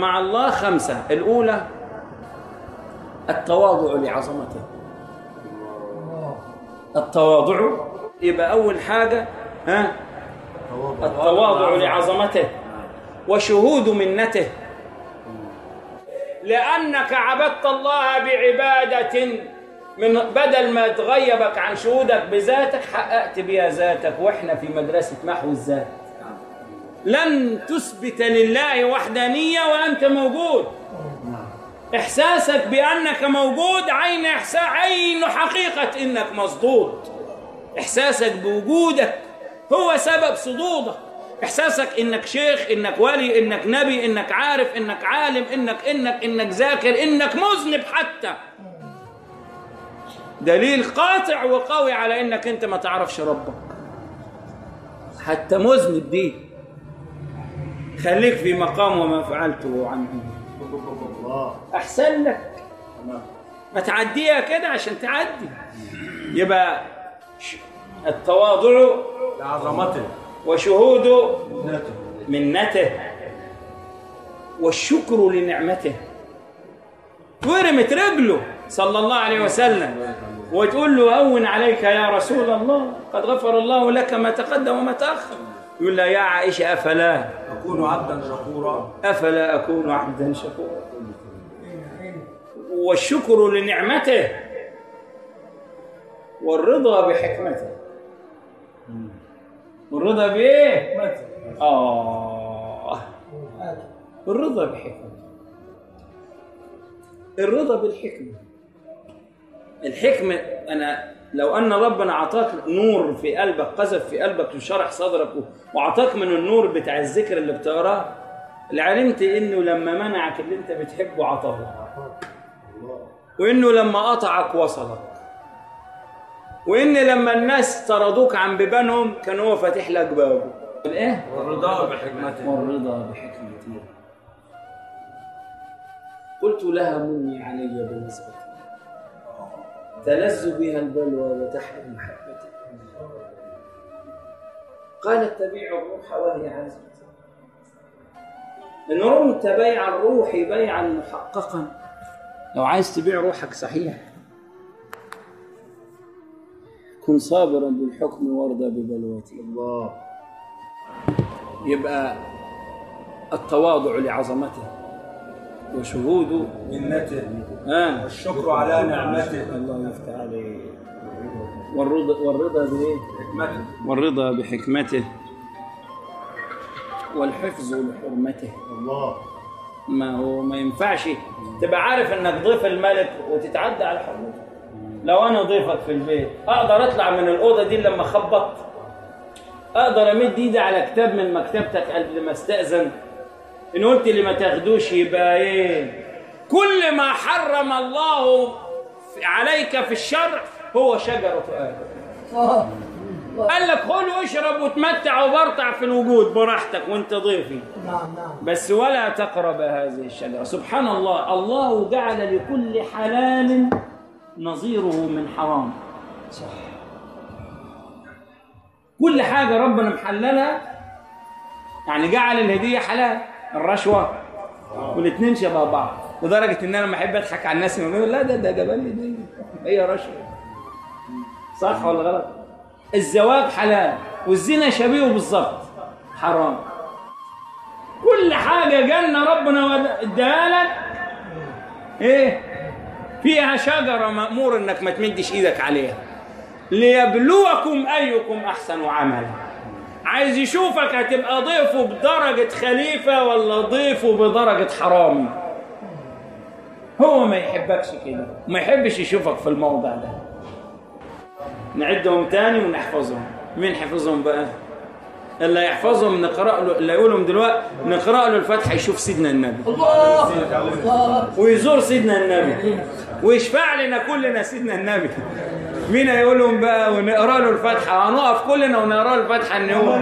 مع الله خمسة الأولى التواضع لعظمته التواضع يبقى أول حاجة ها التواضع لعظمته وشهود منته لأنك عبدت الله بعبادة من بدل ما تغيبك عن شهودك بذاتك حققت بها ذاتك واحنا في مدرسة محو الذات لن تثبت لله وحدانية وأنت موجود إحساسك بأنك موجود عين إحساس عين حقيقة إنك مصدود إحساسك بوجودك هو سبب صدودك إحساسك إنك شيخ إنك ولي إنك نبي إنك عارف إنك عالم إنك إنك إنك ذاكر إنك مذنب حتى دليل قاطع وقوي على إنك أنت ما تعرفش ربك حتى مذنب دي خليك في مقام وما فعلته عنه أحسن لك ما تعديها كده عشان تعدي يبقى ش- التواضع لعظمته وشهود منته والشكر لنعمته ورمت رجله صلى الله عليه وسلم وتقول له هون عليك يا رسول الله قد غفر الله لك ما تقدم وما تأخر يقول لها يا عائشة أفلا أكون عبدا شكورا أفلا أكون عبدا شكورا والشكر لنعمته والرضا بحكمته والرضا بإيه؟ آه الرضا بحكمته الرضا بالحكمة الحكمة أنا لو أن ربنا أعطاك نور في قلبك قذف في قلبك وشرح صدرك وأعطاك من النور بتاع الذكر اللي بتقراه اللي علمت إنه لما منعك اللي أنت بتحبه عطاه وإنه لما قطعك وصلك وإن لما الناس طردوك عن بيبانهم كان هو فاتح لك بابه الإيه؟ والرضا بحكمته والرضا بحكمته قلت لها مني علي بالنسبة تلذ بها البلوى وتحرم محبتي قالت تبيع الروح وهي عازمة إن رمت بيع الروح بيعا محققا لو عايز تبيع روحك صحيح كن صابرا بالحكم وارضى ببلوتي الله يبقى التواضع لعظمته وشهود منته آه. والشكر على نعمته الله يفتح عليه والرضا والرضا بايه؟ حكمته والرضا بحكمته والحفظ لحرمته الله ما هو ما ينفعش تبقى عارف انك ضيف الملك وتتعدى على حرمته لو انا ضيفك في البيت اقدر اطلع من الاوضه دي لما اخبط اقدر امد ايدي على كتاب من مكتبتك قبل ما استاذن ان قلت لي ما تاخدوش يبقى ايه كل ما حرم الله في- عليك في الشرع هو شجره ادم قال لك خل واشرب وتمتع وبرطع في الوجود براحتك وانت ضيفي نعم نعم بس ولا تقرب هذه الشجرة سبحان الله الله جعل لكل حلال نظيره من حرام كل حاجة ربنا محللها يعني جعل الهدية حلال الرشوة والاثنين شبه بعض لدرجة ان انا لما احب اضحك على الناس يقولوا لا ده ده جبل لي دي هي رشوة صح ولا غلط؟ الزواج حلال والزنا شبيهه بالظبط حرام كل حاجة جنة ربنا ود- اداها لك ايه فيها شجرة مأمور انك ما تمدش ايدك عليها ليبلوكم ايكم احسن عملا عايز يشوفك هتبقى ضيفه بدرجة خليفة ولا ضيفه بدرجة حرامي هو ما يحبكش كده ما يحبش يشوفك في الموضع ده نعدهم تاني ونحفظهم مين حفظهم بقى اللي يحفظهم نقرا له اللي يقولهم دلوقتي نقرا له الفاتحه يشوف سيدنا النبي الله الله ويزور سيدنا النبي ويشفع لنا كلنا سيدنا النبي مين هيقولهم بقى ونقرا له الفاتحه هنقف كلنا ونقرا له الفاتحه ان هو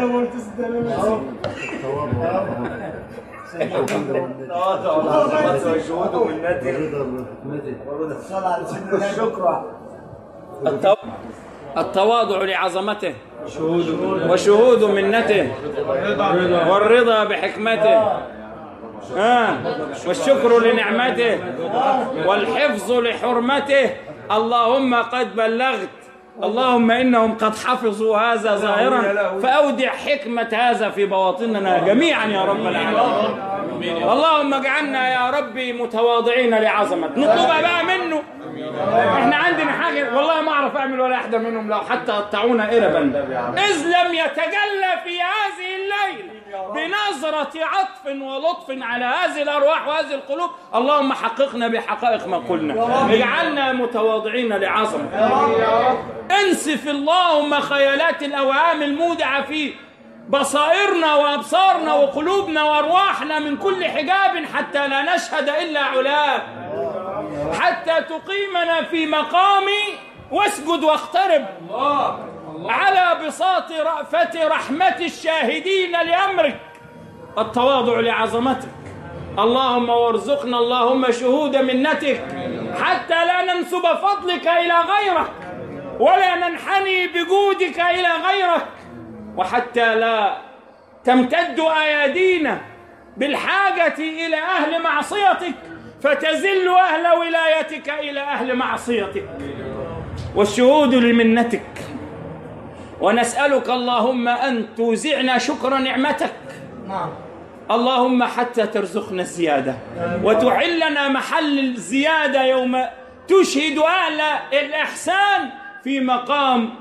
تواضع وعظمته وشهود منته صلى على سيدنا النبي شكرا التو... التواضع لعظمته وشهود منته والرضا بحكمته آه. والشكر لنعمته والحفظ لحرمته اللهم قد بلغت اللهم إنهم قد حفظوا هذا ظاهرا فأودع حكمة هذا في بواطننا جميعا يا رب العالمين اللهم اجعلنا يا ربي متواضعين لعظمتك نطلبها بقى منه احنا عندنا حاجة والله ما اعرف اعمل ولا واحدة منهم لو حتى قطعونا قربا اذ لم يتجلى في هذه الليلة بنظرة عطف ولطف على هذه الارواح وهذه القلوب اللهم حققنا بحقائق ما قلنا اجعلنا متواضعين لعظمتك انسف اللهم خيالات الاوهام المودعة في بصائرنا وابصارنا وقلوبنا وارواحنا من كل حجاب حتى لا نشهد الا علاك حتى تقيمنا في مقام واسجد واقترب على بساط رأفة رحمة الشاهدين لأمرك التواضع لعظمتك اللهم وارزقنا اللهم شهود منتك حتى لا ننسب فضلك إلى غيرك ولا ننحني بجودك إلى غيرك وحتى لا تمتد أيادينا بالحاجة إلى أهل معصيتك فتزل أهل ولايتك إلى أهل معصيتك والشهود لمنتك ونسألك اللهم أن توزعنا شكر نعمتك نعم اللهم حتى ترزقنا الزيادة وتحلنا محل الزيادة يوم تشهد أهل الإحسان في مقام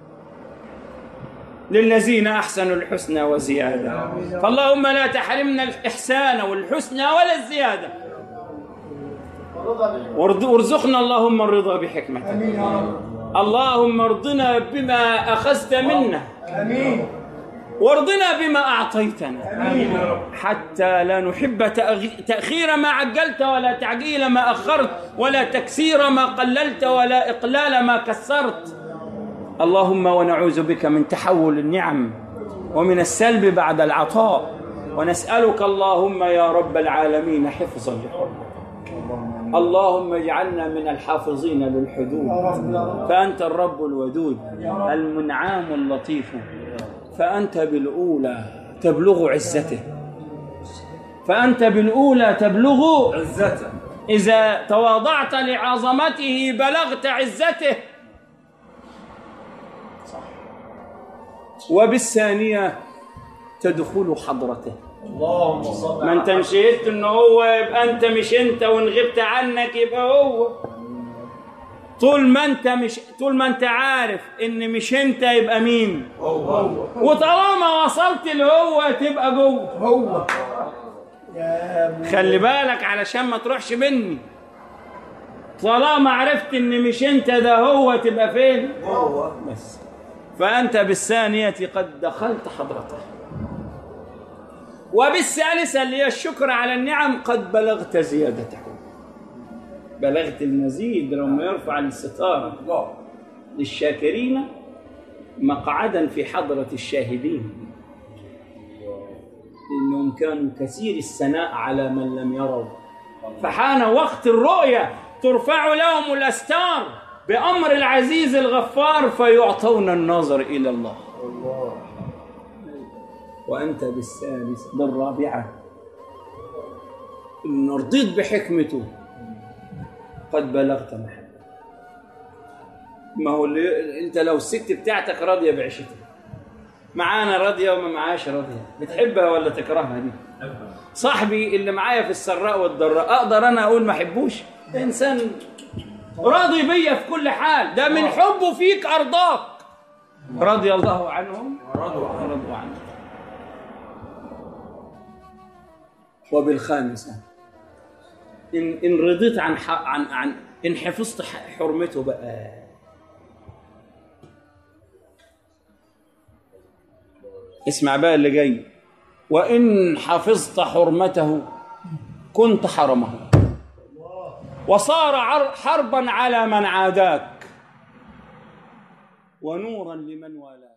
للذين أحسنوا الحسنى وزيادة فاللهم لا تحرمنا الإحسان والحسنى ولا الزيادة وارض- وارزقنا اللهم الرضا بحكمتك امين يا رب اللهم ارضنا بما أخذت منا امين وارضنا بما أعطيتنا امين حتى لا نحب تأغ- تأخير ما عجلت ولا تعجيل ما أخرت ولا تكسير ما قللت ولا إقلال ما كسرت اللهم ونعوذ بك من تحول النعم ومن السلب بعد العطاء ونسألك اللهم يا رب العالمين حفظا لحرمتك اللهم اجعلنا من الحافظين للحدود يا رب يا رب فأنت الرب الودود المنعام اللطيف فأنت بالأولى تبلغ عزته فأنت بالأولى تبلغ عزته إذا تواضعت لعظمته بلغت عزته وبالثانية تدخل حضرته اللهم صل ما انت مش شهدت ان هو يبقى انت مش انت وان غبت عنك يبقى هو طول ما انت مش طول ما انت عارف ان مش انت يبقى مين وطالما وصلت لهو تبقى جوه هو يا ابو خلي بالك علشان ما تروحش مني طالما عرفت ان مش انت ده هو تبقى فين هو بس فأنت بالثانية قد دخلت حضرته وبالثالثة اللي هي الشكر على النعم قد بلغت زيادته بلغت المزيد لما يرفع الستارة الله للشاكرين مقعدا في حضرة الشاهدين إنهم كانوا كثير الثناء على من لم يروا فحان وقت الرؤية ترفع لهم الأستار بأمر العزيز الغفار فيعطون النظر إلى الله وأنت بالثالثة بالرابعة إن رضيت بحكمته قد بلغت محبة ما هو اللي انت لو الست بتاعتك راضيه بعيشتها معانا راضيه وما معاش راضيه بتحبها ولا تكرهها دي صاحبي اللي معايا في السراء والضراء اقدر انا اقول ما احبوش انسان راضي بيا في كل حال ده من حبه فيك ارضاك رضي الله عنهم رضوا عنه رضوا عنه وبالخامسة إن إن رضيت عن ح... عن عن إن حفظت ح- حرمته بقى اسمع بقى اللي جاي وإن حفظت حرمته كنت حرمه وصار عر- حربا على من عاداك ونورا لمن والاه